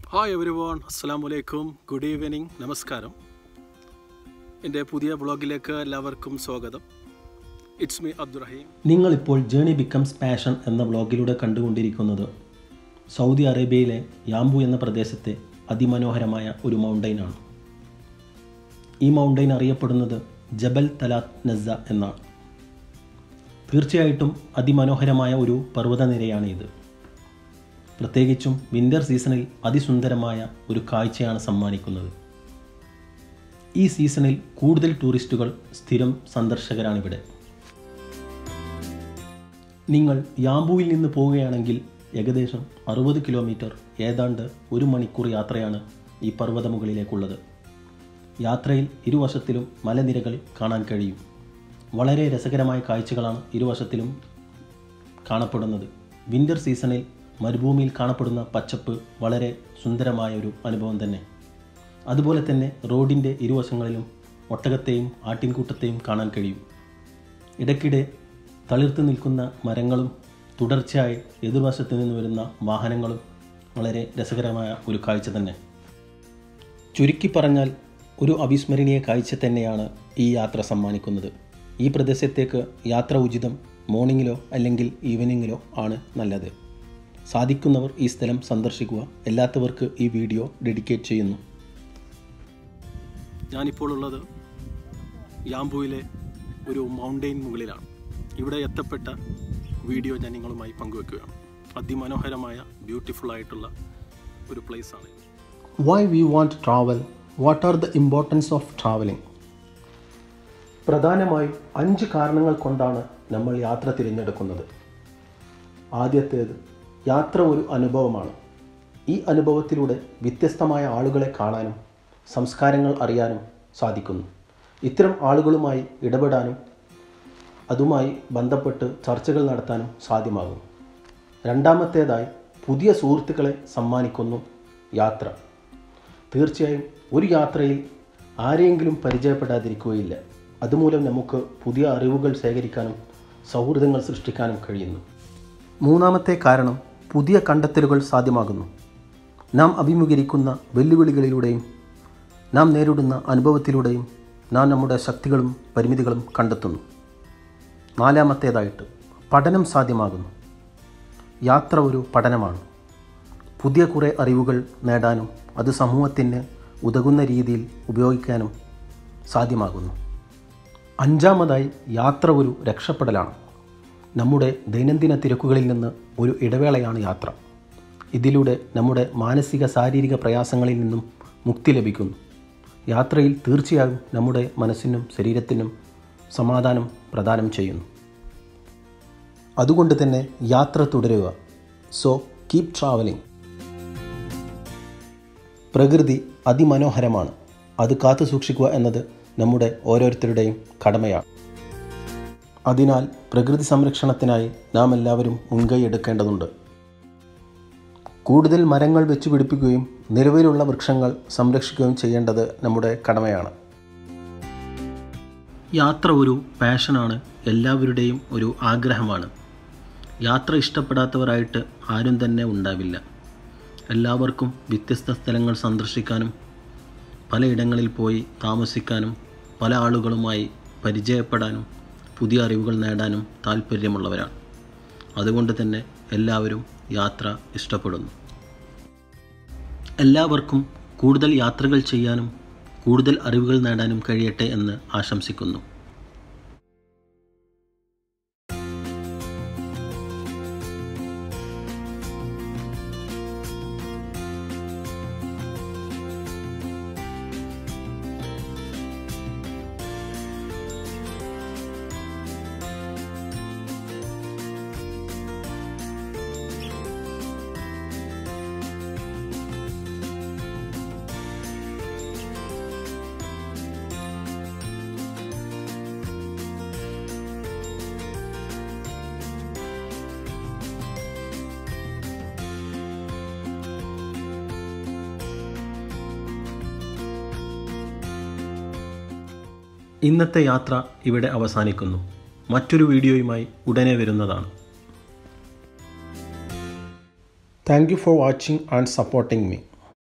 hi every von അസ്സാം വലൈക്കും good evening നമസ്കാരം എൻ്റെ പുതിയ ബ്ലോഗിലേക്ക് എല്ലാവർക്കും സ്വാഗതം ഇറ്റ്സ് മീ അബ്ദുറഹീം നിങ്ങളിപ്പോൾ ജേണി ബിക്കംസ് പാഷൻ എന്ന ബ്ലോഗിലൂടെ കണ്ടുകൊണ്ടിരിക്കുന്നത് സൗദി അറേബ്യയിലെ യാംബു എന്ന പ്രദേശത്തെ അതിമനോഹരമായ ഒരു മൗണ്ടൈനാണ് ഈ മൗണ്ടൈൻ അറിയപ്പെടുന്നത് ജബൽ തലാത്ത് നസ എന്നാണ് തീർച്ചയായിട്ടും അതിമനോഹരമായ ഒരു പർവ്വതനിരയാണ് ഇത് പ്രത്യേകിച്ചും വിൻ്റർ സീസണിൽ അതിസുന്ദരമായ ഒരു കാഴ്ചയാണ് സമ്മാനിക്കുന്നത് ഈ സീസണിൽ കൂടുതൽ ടൂറിസ്റ്റുകൾ സ്ഥിരം സന്ദർശകരാണിവിടെ നിങ്ങൾ യാംബുവിൽ നിന്ന് പോവുകയാണെങ്കിൽ ഏകദേശം അറുപത് കിലോമീറ്റർ ഏതാണ്ട് ഒരു മണിക്കൂർ യാത്രയാണ് ഈ പർവ്വതമുകളിലേക്കുള്ളത് യാത്രയിൽ ഇരുവശത്തിലും മലനിരകൾ കാണാൻ കഴിയും വളരെ രസകരമായ കാഴ്ചകളാണ് ഇരുവശത്തിലും കാണപ്പെടുന്നത് വിൻ്റർ സീസണിൽ മരുഭൂമിയിൽ കാണപ്പെടുന്ന പച്ചപ്പ് വളരെ സുന്ദരമായ ഒരു അനുഭവം തന്നെ അതുപോലെ തന്നെ റോഡിൻ്റെ ഇരുവശങ്ങളിലും ഒട്ടകത്തെയും ആട്ടിൻകൂട്ടത്തെയും കാണാൻ കഴിയും ഇടയ്ക്കിടെ തളിർത്ത് നിൽക്കുന്ന മരങ്ങളും തുടർച്ചയായി എതിർവശത്ത് നിന്ന് വരുന്ന വാഹനങ്ങളും വളരെ രസകരമായ ഒരു കാഴ്ച തന്നെ ചുരുക്കി പറഞ്ഞാൽ ഒരു അവിസ്മരണീയ കാഴ്ച തന്നെയാണ് ഈ യാത്ര സമ്മാനിക്കുന്നത് ഈ പ്രദേശത്തേക്ക് യാത്ര ഉചിതം മോർണിംഗിലോ അല്ലെങ്കിൽ ഈവനിങ്ങിലോ ആണ് നല്ലത് സാധിക്കുന്നവർ ഈ സ്ഥലം സന്ദർശിക്കുക അല്ലാത്തവർക്ക് ഈ വീഡിയോ ഡെഡിക്കേറ്റ് ചെയ്യുന്നു ഞാനിപ്പോൾ ഉള്ളത് യാംബുവിലെ ഒരു മൗണ്ടെയിൻ മുകളിലാണ് ഇവിടെ എത്തപ്പെട്ട വീഡിയോ ഞാൻ നിങ്ങളുമായി പങ്കുവെക്കുകയാണ് അതിമനോഹരമായ ബ്യൂട്ടിഫുൾ ആയിട്ടുള്ള ഒരു place ആണ് ഇത് why we want travel what are the importance of travelling പ്രധാനമായും അഞ്ച് കാരണങ്ങൾ കൊണ്ടാണ് നമ്മൾ യാത്ര തിരഞ്ഞെടുക്കുന്നത് ആദ്യത്തേത് യാത്ര ഒരു അനുഭവമാണ് ഈ അനുഭവത്തിലൂടെ വ്യത്യസ്തമായ ആളുകളെ കാണാനും സംസ്കാരങ്ങൾ അറിയാനും സാധിക്കുന്നു ഇത്തരം ആളുകളുമായി ഇടപെടാനും അതുമായി ബന്ധപ്പെട്ട് ചർച്ചകൾ നടത്താനും സാധ്യമാകും രണ്ടാമത്തേതായി പുതിയ സുഹൃത്തുക്കളെ സമ്മാനിക്കുന്നു യാത്ര തീർച്ചയായും ഒരു യാത്രയിൽ ആരെയെങ്കിലും പരിചയപ്പെടാതിരിക്കുകയില്ല അതുമൂലം നമുക്ക് പുതിയ അറിവുകൾ ശേഖരിക്കാനും സൗഹൃദങ്ങൾ സൃഷ്ടിക്കാനും കഴിയുന്നു മൂന്നാമത്തെ കാരണം പുതിയ കണ്ടെത്തലുകൾ സാധ്യമാകുന്നു നാം അഭിമുഖീകരിക്കുന്ന വെല്ലുവിളികളിലൂടെയും നാം നേരിടുന്ന അനുഭവത്തിലൂടെയും നാം നമ്മുടെ ശക്തികളും പരിമിതികളും കണ്ടെത്തുന്നു നാലാമത്തേതായിട്ട് പഠനം സാധ്യമാകുന്നു യാത്ര ഒരു പഠനമാണ് പുതിയ കുറേ അറിവുകൾ നേടാനും അത് സമൂഹത്തിന് ഉതകുന്ന രീതിയിൽ ഉപയോഗിക്കാനും സാധ്യമാകുന്നു അഞ്ചാമതായി യാത്ര ഒരു രക്ഷപ്പെടലാണ് നമ്മുടെ ദൈനംദിന തിരക്കുകളിൽ നിന്ന് ഒരു ഇടവേളയാണ് യാത്ര ഇതിലൂടെ നമ്മുടെ മാനസിക ശാരീരിക പ്രയാസങ്ങളിൽ നിന്നും മുക്തി ലഭിക്കുന്നു യാത്രയിൽ തീർച്ചയായും നമ്മുടെ മനസ്സിനും ശരീരത്തിനും സമാധാനം പ്രദാനം ചെയ്യുന്നു അതുകൊണ്ട് തന്നെ യാത്ര തുടരുക സോ കീപ് ട്രാവലിംഗ് പ്രകൃതി അതിമനോഹരമാണ് അത് കാത്തു സൂക്ഷിക്കുക എന്നത് നമ്മുടെ ഓരോരുത്തരുടെയും കടമയാണ് അതിനാൽ പ്രകൃതി സംരക്ഷണത്തിനായി നാം എല്ലാവരും മുൻകൈ എടുക്കേണ്ടതുണ്ട് കൂടുതൽ മരങ്ങൾ വെച്ച് പിടിപ്പിക്കുകയും നിലവിലുള്ള വൃക്ഷങ്ങൾ സംരക്ഷിക്കുകയും ചെയ്യേണ്ടത് നമ്മുടെ കടമയാണ് യാത്ര ഒരു പാഷനാണ് എല്ലാവരുടെയും ഒരു ആഗ്രഹമാണ് യാത്ര ഇഷ്ടപ്പെടാത്തവരായിട്ട് ആരും തന്നെ ഉണ്ടാവില്ല എല്ലാവർക്കും വ്യത്യസ്ത സ്ഥലങ്ങൾ സന്ദർശിക്കാനും പലയിടങ്ങളിൽ പോയി താമസിക്കാനും പല ആളുകളുമായി പരിചയപ്പെടാനും പുതിയ അറിവുകൾ നേടാനും താല്പര്യമുള്ളവരാണ് അതുകൊണ്ട് തന്നെ എല്ലാവരും യാത്ര ഇഷ്ടപ്പെടുന്നു എല്ലാവർക്കും കൂടുതൽ യാത്രകൾ ചെയ്യാനും കൂടുതൽ അറിവുകൾ നേടാനും കഴിയട്ടെ എന്ന് ആശംസിക്കുന്നു ഇന്നത്തെ യാത്ര ഇവിടെ അവസാനിക്കുന്നു മറ്റൊരു വീഡിയോയുമായി ഉടനെ വരുന്നതാണ് thank you for watching and supporting me